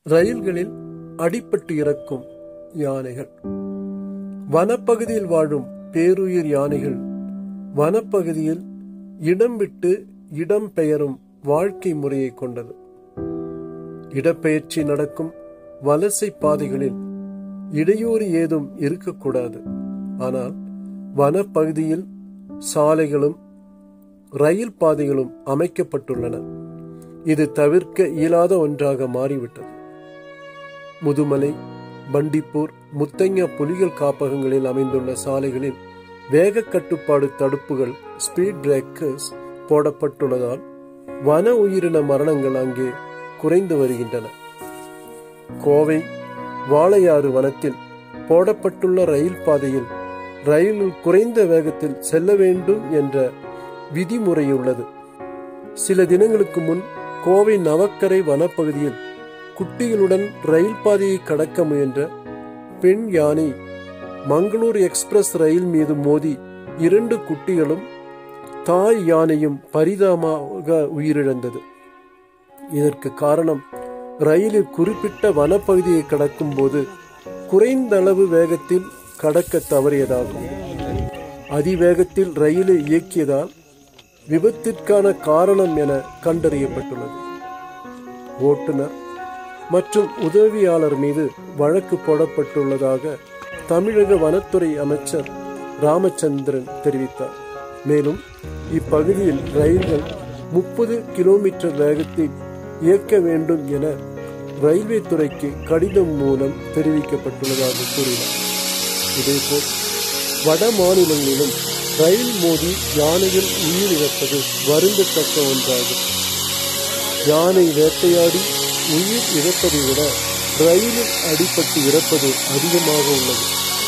ரயில்களில் அடிபட்டு இறக்கும் யானைகள் வனப்பகுதியில் வாழும் பேருயிர் யானைகள் வனப்பகுதியில் இடம் விட்டு இடம் பெயரும் வாழ்க்கை முறையை கொண்டது இடப்பெயர்ச்சி நடக்கும் வலசை பாதைகளில் இடையூறு ஏதும் இருக்கக்கூடாது ஆனால் வனப்பகுதியில் சாலைகளும் ரயில் பாதைகளும் அமைக்கப்பட்டுள்ளன இது தவிர்க்க இயலாத ஒன்றாக மாறிவிட்டது முதுமலை பண்டிப்பூர் முத்தங்க புலிகள் காப்பகங்களில் அமைந்துள்ள சாலைகளில் வேக கட்டுப்பாடு தடுப்புகள் ஸ்பீட் பிரேக்கர்ஸ் போடப்பட்டுள்ளதால் வன உயிரின மரணங்கள் அங்கே குறைந்து வருகின்றன கோவை வாளையாறு வனத்தில் போடப்பட்டுள்ள ரயில் பாதையில் ரயிலில் குறைந்த வேகத்தில் செல்ல வேண்டும் என்ற விதிமுறையுள்ளது சில தினங்களுக்கு முன் கோவை நவக்கரை வனப்பகுதியில் குட்டிகளுடன் ரயில் பாதையை கடக்க முயன்ற பெண் யானை மங்களூர் எக்ஸ்பிரஸ் ரயில் மீது மோதி இரண்டு குட்டிகளும் தாய் யானையும் பரிதாபமாக உயிரிழந்தது இதற்கு காரணம் ரயிலில் குறிப்பிட்ட வனப்பகுதியை கடக்கும் போது குறைந்த அளவு வேகத்தில் கடக்க தவறியதாகும் அதிவேகத்தில் ரயிலை இயக்கியதால் விபத்திற்கான காரணம் என கண்டறியப்பட்டுள்ளது ஓட்டுநர் மற்றும் உதவியாளர் மீது வழக்கு போடப்பட்டுள்ளதாக தமிழக வனத்துறை அமைச்சர் ராமச்சந்திரன் தெரிவித்தார் மேலும் இப்பகுதியில் ரயில்கள் முப்பது கிலோமீட்டர் வேகத்தில் இயக்க வேண்டும் என ரயில்வே துறைக்கு கடிதம் மூலம் தெரிவிக்கப்பட்டுள்ளதாக கூறினார் இதேபோல் வட மாநிலங்களிலும் ரயில் மோதி யானைகள் உயிரிழப்பது வருந்தத்தக்க ஒன்றாகும் யானை வேட்டையாடி உயிர் இழப்பதை விட ரயிலில் அடிபட்டு இறப்பது அதிகமாக உள்ளது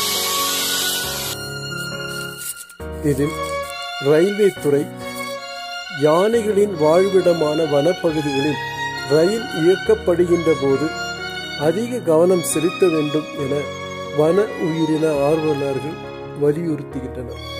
இதில் ரயில்வே துறை யானைகளின் வாழ்விடமான வனப்பகுதிகளில் ரயில் இயக்கப்படுகின்ற போது அதிக கவனம் செலுத்த வேண்டும் என வன உயிரின ஆர்வலர்கள் வலியுறுத்துகின்றனர்